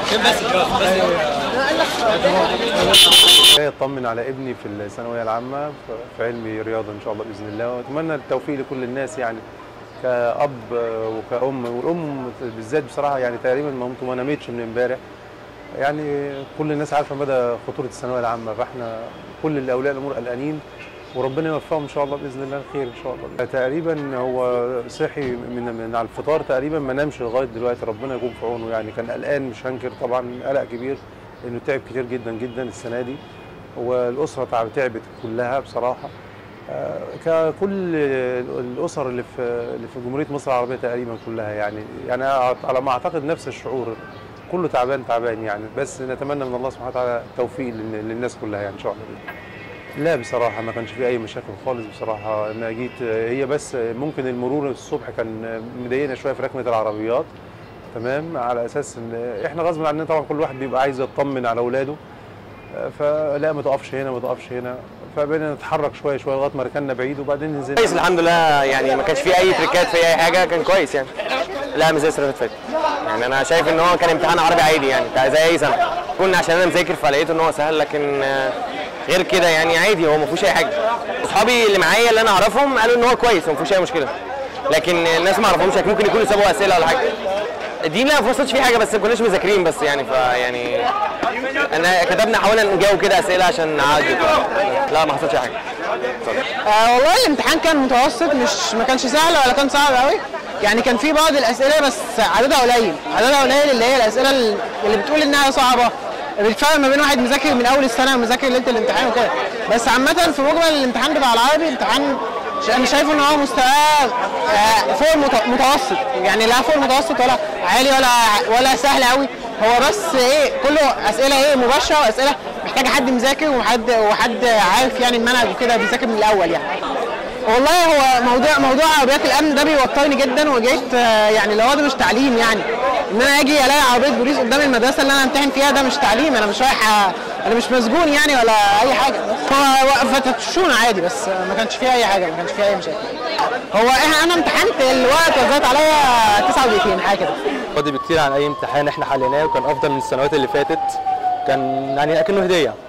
جاي اطمن على ابني في الثانويه العامه في علمي رياضه ان شاء الله باذن الله واتمنى التوفيق لكل الناس يعني كاب وكأم والام بالذات بصراحه يعني تقريبا مامته ما نامتش من امبارح يعني كل الناس عارفه مدى خطوره الثانويه العامه فاحنا كل الاولياء الامور قلقانين وربنا يوفقهم ان شاء الله باذن الله الخير ان شاء الله تقريبا هو صحي من من على الفطار تقريبا ما نامش لغايه دلوقتي ربنا يكون في عونه يعني كان قلقان مش هنكر طبعا قلق كبير لانه تعب كتير جدا جدا السنه دي والاسره تعب تعبت كلها بصراحه آه، ككل الاسر اللي في اللي في جمهوريه مصر العربيه تقريبا كلها يعني يعني على ما اعتقد نفس الشعور كله تعبان تعبان يعني بس نتمنى من الله سبحانه وتعالى التوفيق لل- للناس كلها يعني ان شاء الله لا بصراحة ما كانش في أي مشاكل خالص بصراحة أنا جيت هي بس ممكن المرور الصبح كان مضايقنا شوية في ركنة العربيات تمام على أساس إن إحنا غصب عننا طبعا كل واحد بيبقى عايز يطمن على أولاده فلا ما تقفش هنا ما تقفش هنا فبقينا نتحرك شوية شوية لغاية ما ركننا بعيد وبعدين نزلنا كويس الحمد لله يعني ما كانش فيه اي تريكات في اي حاجه كان كويس يعني لا مش زي السنه اللي فاتت يعني انا شايف ان هو كان امتحان عربي عادي يعني بتاع زي اي سنه كنا عشان انا مذاكر فلقيت ان هو سهل لكن آه، غير كده يعني عادي هو ما فيهوش اي حاجه اصحابي اللي معايا اللي انا اعرفهم قالوا ان هو كويس وما فيهوش اي مشكله لكن الناس ما اعرفهمش لكن ممكن يكونوا سابوا اسئله ولا حاجه دي لا ما فصلتش فيه حاجه بس ما كناش مذاكرين بس يعني فيعني انا كتبنا حاولنا نجاوب كده اسئله عشان نعدي لا ما حصلش حاجه آه والله الامتحان كان متوسط مش ما كانش سهل ولا كان صعب قوي يعني كان في بعض الاسئله بس عددها قليل عددها قليل اللي هي الاسئله اللي بتقول انها صعبه الفرق ما بين واحد مذاكر من اول السنه ومذاكر ليله الامتحان وكده بس عامه في مجمل الامتحان بتاع العربي امتحان ش- انا شايفه ان هو مستواه آه، فوق المت- المتوسط يعني لا فوق المتوسط ولا عالي ولا ولا سهل قوي هو بس ايه كله اسئله ايه مباشره واسئله محتاجه حد مذاكر وحد وحد عارف يعني المنهج وكده بيذاكر من الاول يعني والله هو موضوع موضوع عربيات الامن ده بيوترني جدا وجيت آه، يعني لو هو ده مش تعليم يعني ان انا اجي الاقي عربيه بوليس قدام المدرسه اللي انا امتحن فيها ده مش تعليم انا مش رايح آه، انا مش مسجون يعني ولا اي حاجه بس هو فتشونا عادي بس آه، ما كانش فيها اي حاجه ما كانش فيها اي مشاكل هو احنا انا امتحنت الورقه اتوزعت عليا 9 دقيقتين حاجه كده فاضي بكتير عن اي امتحان احنا حليناه وكان افضل من السنوات اللي فاتت كان يعني اكنه هديه